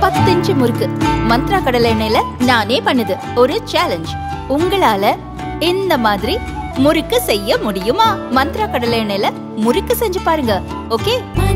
பத்து இன்ச்சு முறுக்கு மந்த்ரா கடலை எண்ணெயில நானே பண்ணுது ஒரு சேலஞ்ச் உங்களால இந்த மாதிரி முறுக்கு செய்ய முடியுமா மந்த்ரா கடலை எண்ணெயில முறுக்கு செஞ்சு பாருங்க ஓகே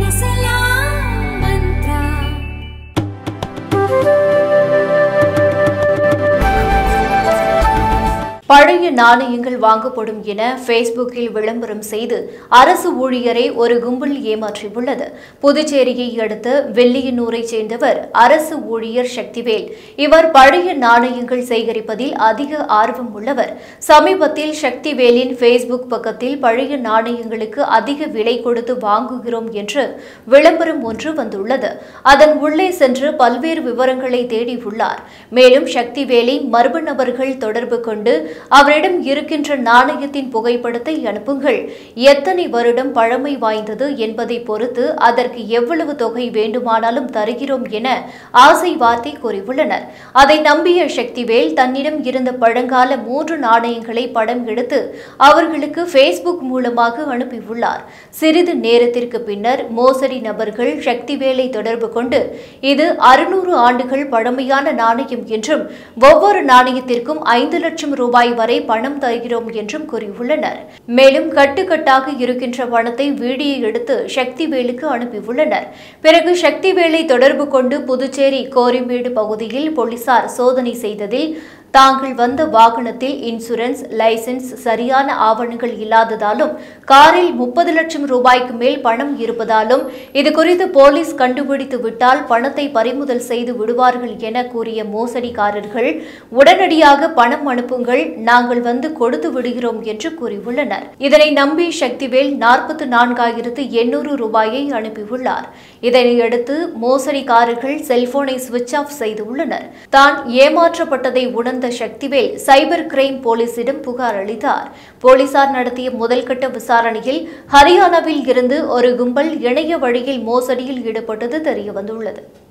பழைய நாணயங்கள் வாங்கப்படும் என ஃபேஸ்புக்கில் விளம்பரம் செய்து அரசு ஊழியரை ஒரு கும்பல் ஏமாற்றியுள்ளது புதுச்சேரியை அடுத்த வெள்ளியனூரைச் சேர்ந்தவர் அரசு ஊழியர் சக்திவேல் இவர் பழைய நாணயங்கள் சேகரிப்பதில் அதிக ஆர்வம் உள்ளவர் சமீபத்தில் சக்திவேலின் ஃபேஸ்புக் பக்கத்தில் பழைய நாணயங்களுக்கு அதிக விலை கொடுத்து வாங்குகிறோம் என்று விளம்பரம் ஒன்று வந்துள்ளது அதன் உள்ளே சென்று பல்வேறு விவரங்களை தேடியுள்ளார் மேலும் சக்திவேலை மர்ம நபர்கள் தொடர்பு கொண்டு அவரிடம் இருக்கின்ற நாணயத்தின் புகைப்படத்தை அனுப்புங்கள் எத்தனை வருடம் பழமை வாய்ந்தது என்பதை பொறுத்து அதற்கு எவ்வளவு தொகை வேண்டுமானாலும் தருகிறோம் என ஆசை வார்த்தை கூறியுள்ளனர் அதை நம்பிய சக்திவேல் தன்னிடம் இருந்த பழங்கால மூன்று நாணயங்களை படம் எடுத்து அவர்களுக்கு ஃபேஸ்புக் மூலமாக அனுப்பியுள்ளார் சிறிது நேரத்திற்கு பின்னர் மோசடி நபர்கள் சக்திவேலை தொடர்பு கொண்டு இது அறுநூறு ஆண்டுகள் பழமையான நாணயம் என்றும் ஒவ்வொரு நாணயத்திற்கும் ஐந்து லட்சம் ரூபாய் வரை பணம் தருகிறோம் என்றும் கூறியுள்ளனர் மேலும் கட்டுக்கட்டாக இருக்கின்ற பணத்தை வீடியோ எடுத்து சக்திவேலுக்கு அனுப்பியுள்ளனர் பிறகு சக்திவேலை தொடர்பு கொண்டு புதுச்சேரி கோரிமேடு பகுதியில் போலீசார் சோதனை செய்ததில் தாங்கள் வந்த வாகனத்தில் இன்சூரன்ஸ் லைசென்ஸ் சரியான ஆவணங்கள் இல்லாததாலும் காரில் முப்பது லட்சம் ரூபாய்க்கு மேல் பணம் இருப்பதாலும் இது குறித்து போலீஸ் கண்டுபிடித்து விட்டால் பணத்தை பறிமுதல் செய்து விடுவார்கள் என கூறிய மோசடிக்காரர்கள் உடனடியாக பணம் அனுப்புங்கள் நாங்கள் வந்து கொடுத்து விடுகிறோம் என்று கூறியுள்ளனர் இதனை நம்பி சக்திவேல் நாற்பத்தி நான்காயிரத்து எண்ணூறு ரூபாயை அனுப்பியுள்ளார் இதனையடுத்து மோசடிக்காரர்கள் செல்போனை சுவிட்ச் ஆஃப் செய்துள்ளனர் தான் ஏமாற்றப்பட்டதை உணர்ந்த சக்திவேல் சைபர் கிரைம் போலீசிடம் புகார் அளித்தார் போலீசார் நடத்திய முதல்கட்ட விசாரணையில் ஹரியானாவில் இருந்து ஒரு கும்பல் இணைய வழியில் மோசடியில் ஈடுபட்டது தெரியவந்துள்ளது